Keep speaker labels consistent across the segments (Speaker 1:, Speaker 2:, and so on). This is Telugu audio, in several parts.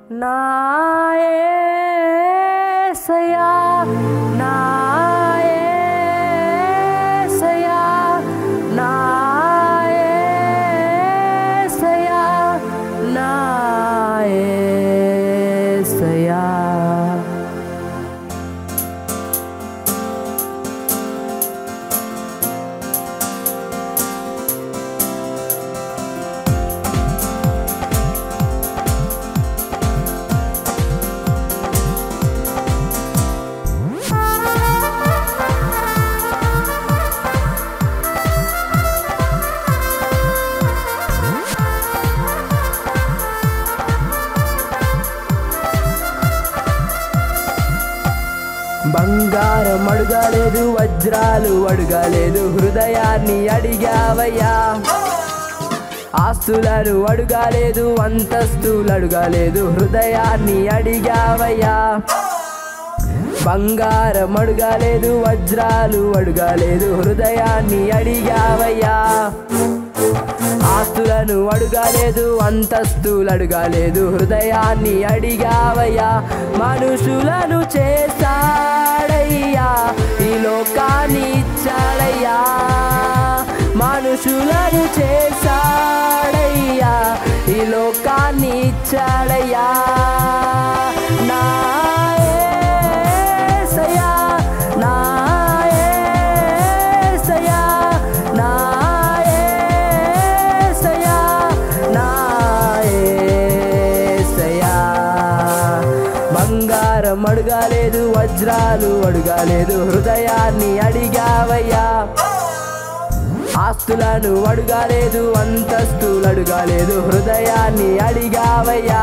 Speaker 1: నా యేసయ్యా నా యేసయ్యా నా యేసయ్యా నా యేసయ్యా బంగారం అడుగలేదు వజ్రాలు అడుగలేదు హృదయాన్ని అడిగావయ్యా ఆస్తులను అడుగలేదు అంతస్తులు అడుగలేదు హృదయాన్ని అడిగావయ్యా బంగారం అడుగలేదు వజ్రాలు అడుగలేదు హృదయాన్ని అడిగావయ్యా ఆస్తులను అడుగలేదు అంతస్తులు అడుగలేదు హృదయాన్ని అడిగావయ్యా మనుషులను చేస్తాడయ్యా ఈ లోకాన్ని ఇచ్చాడయ్యా మనుషులను చేశాడయ్యా ఈ లోకాన్ని ఇచ్చాడయ్యా నా యేసయ్యా, నా యేసయ్యా, నా యేసయ్యా, నా యేసయ్యా. బంగారం అడగాలేదు వజ్రాలు అడగాలేదు హృదయాన్ని అడిగావయ్యా ఆస్తులను అడగాలేదు అంతస్తులు అడగాలేదు హృదయాన్ని అడిగావయ్యా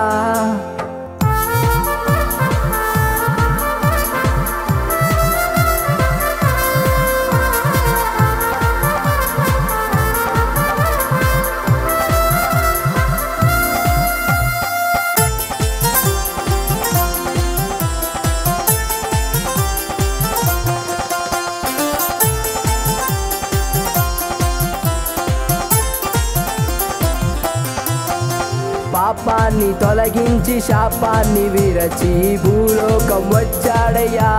Speaker 1: పాపాన్ని తొలగించి శాపాన్ని విరచి భూలోకం వచ్చాడయ్యా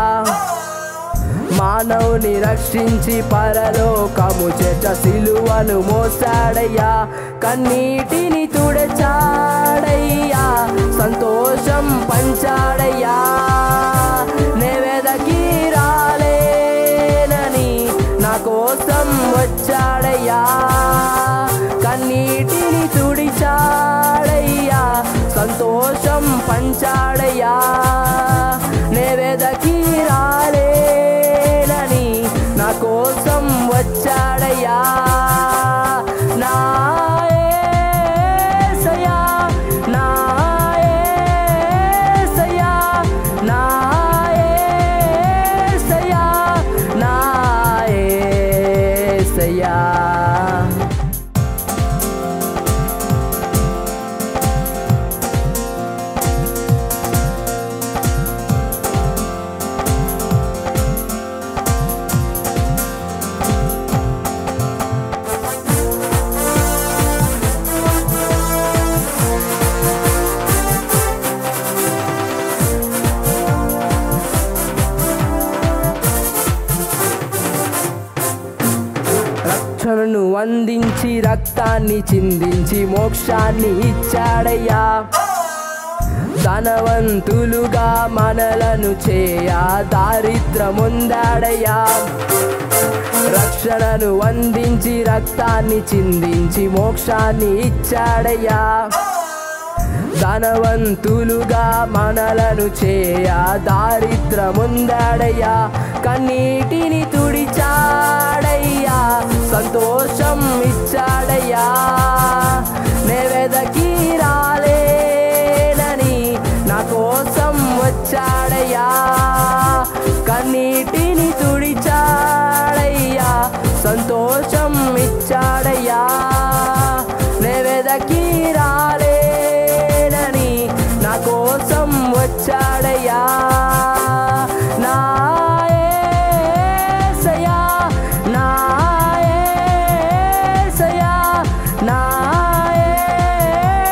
Speaker 1: మానవుని రక్షించి పరలోకము చేత సిలువను మోసాడయ్యా కన్నీటిని తుడచాడయ్యా సంతోషం పంచాడయ్యా నేవేదకి రాలేనని నా కోసం వచ్చాడయ్యా కన్నీటిని తుడిచాడయ్యా సంతోషం పంచాడయ్యా నేవేదకి రాలేనని నా కోసం వచ్చాడయ్యా నా యేసయ్యా, నా యేసయ్యా, నా యేసయ్యా, నా యేసయ్యా. రక్షణను అందించి రక్తాన్ని చిందించి మోక్షాన్ని ఇచ్చాడయ్యా ధనవంతులుగా మనలను చేయ దారిద్రముందాడయ్యా రక్షణను అందించి రక్తాన్ని చిందించి మోక్షాన్ని ఇచ్చాడయ్యా ధనవంతులుగా మనలను చేయ దారిద్రముందాడయ్యా కన్నీటిని తుడిచాడయ్యా సంతోషం ఇచ్చాడయ్యా నేవెదకి రాలేనని నా కోసం వచ్చాడయ్యా కన్నీటిని తుడిచాడయ్యా సంతోషం ఇచ్చాడయ్యా నేవెదకి రాలేనని నా కోసం వచ్చాడయ్యా నా యేసయ్యా, నా యేసయ్యా, నా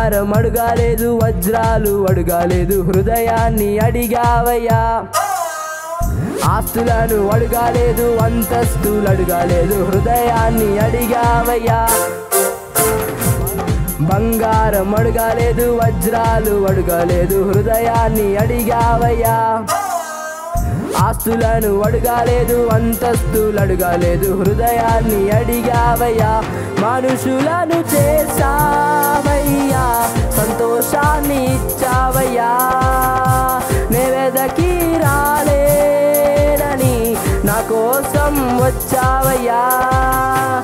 Speaker 1: బంగారం అడగాలేదు వజ్రాలు అడగాలేదు హృదయాన్ని అడిగావయ్యా ఆస్తులను అడగాలేదు అంతస్తులు అడగాలేదు హృదయాన్ని అడిగావయ్యా బంగారం అడగాలేదు వజ్రాలు అడగాలేదు హృదయాన్ని అడిగావయ్యా ఆస్తులను అడగాలేదు అంతస్తులు అడగాలేదు హృదయాన్ని అడిగావయ్యా మనుషులను చేసావయ్యా సంతోషాన్ని ఇచ్చావయ్యా నెవెదకి రాలేనని నా కోసం వచ్చావయ్యా